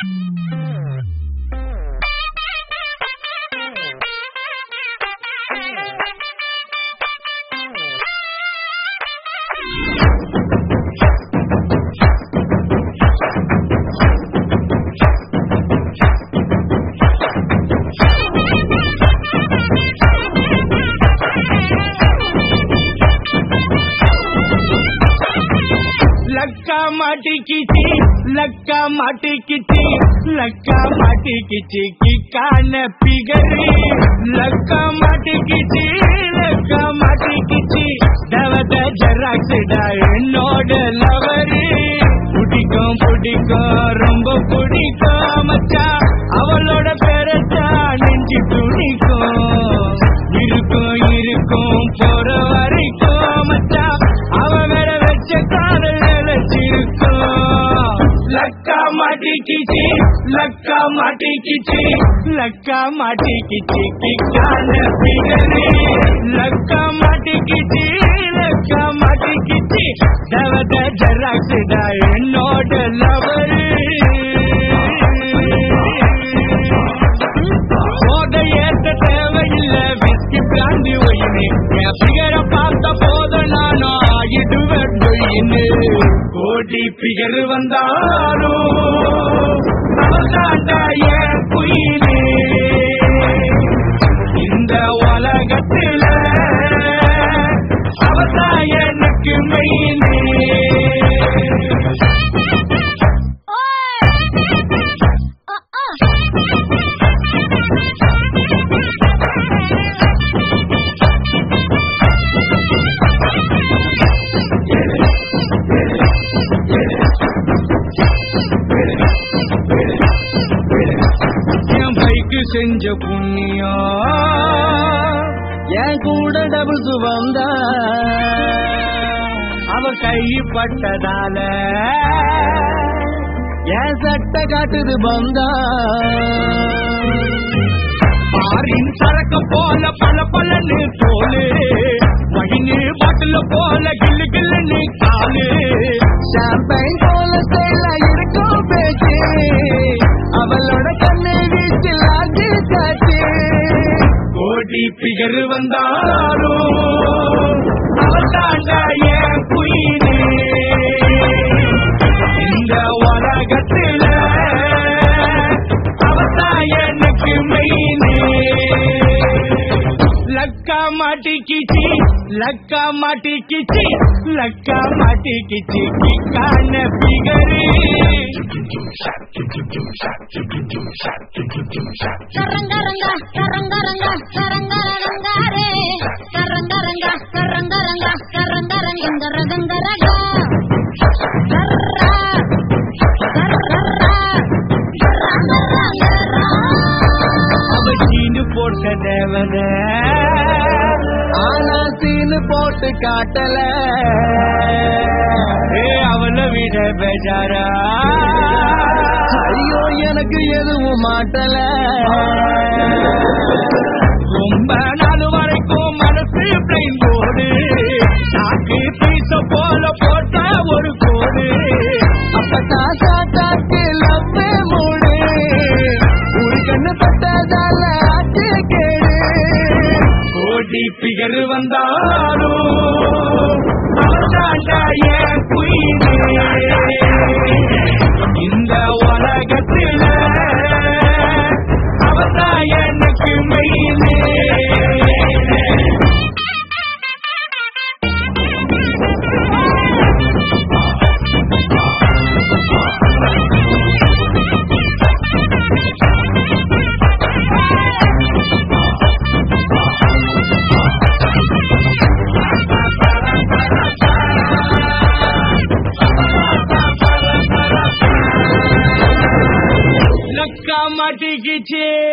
லக்கா மாட்டிக்கிச்சி லக்கா மாட்டிக்கிச்சி லக்கா மாட்டிக்கிச்சி கிக்கான பிகரி லக்கா மாட்டிக்கிச்சி லக்கா மாட்டிக்கிச்சி தவத ஜெராக்ஸ்டா என்னோட லவரி பிடிக்கும் பிடிக்கும் ரொம்ப பிடிக்கும் மச்சான் அவளோட பேரத்தா நெஞ்சு துணிக்கும் இருக்கும் இருக்கும் போற வரைக்கும் மச்சான் அவ வேற வச்ச காதல் நினைச்சிருக்கும் லக்கா மாட்டிக்கிச்சி லக்கா மாட்டிக்கிச்சி லக்கா மாட்டிக்கிச்சி கிக்கான பிகரி லக்கா மாட்டிக்கிச்சி லக்கா மாட்டிக்கிச்சி தவத ஜெராக்ஸ்டா என்னோட லவரு போத ஏத்த தேவையில்ல விஸ்கி பிராந்தி ஒயினு என் பிகர பார்த்த போத நானும் ஆகிடுவேன் ஒயினு கோடி பிகர் வந்தாலும் அவதாண்டா என் குயினு இந்த உலகத்துல அவதான் எனக்கு மெயினே என் பைக்கு செஞ்ச புண்ணியம் என் கூட டபுள்ஸ் வந்தா அவ கை பட்டதால என் சட்டை காட்டுது பந்தா பாரின் சரக்கு போல பல பலன்னு தோலு மகினு பாட்டில போல கில்லு கில்லுன்னு காலு ஷாம்பைன் போல ஸ்டைலா இருக்கும் பேச்சு அவளோட கண்ணு வீட்டில் ஆட்டி காட்டு கோடி பிகர் வந்தாலும் அவதாண்டா என் குயினே இந்த உலகத்துல அவதான் எனக்கு மெயினே லக்கா மாட்டிக்கிச்சி லக்கா மாட்டிக்கிச்சி லக்கா மாட்டிக்கிச்சி கிக்கான பிகரி கரங்கரங்க கரங்கரங்க கரங்கரங்காரே கரங்கரங்க கரங்கரங்க கரங்கரங்க ரகங்கரக கர்ரா கர்ரா அவ சீனு போட்ட தேவன ஆனா சீனு போட்டு காட்டல ஏ அவளை விட பேஜாரா ஐயோ எனக்கு எதுவும் மாட்டல ரொம்ப நாள் வரைக்கும் மனசு பிளைன் போடு நாக்கு பீச போல போட்ட ஒரு கோடு அப்பதான் சாத்தாக்கு லவ்வே மூடு ஒரு கண்ணு பட்டதால ஆட்டு கேடு கோடி பிகர் வந்தாலும் அவதாண்டா என் குயினே இந்த உலகத்துல அவதான் எனக்கு மெயினே லக்கா மாட்டிக்கிச்சு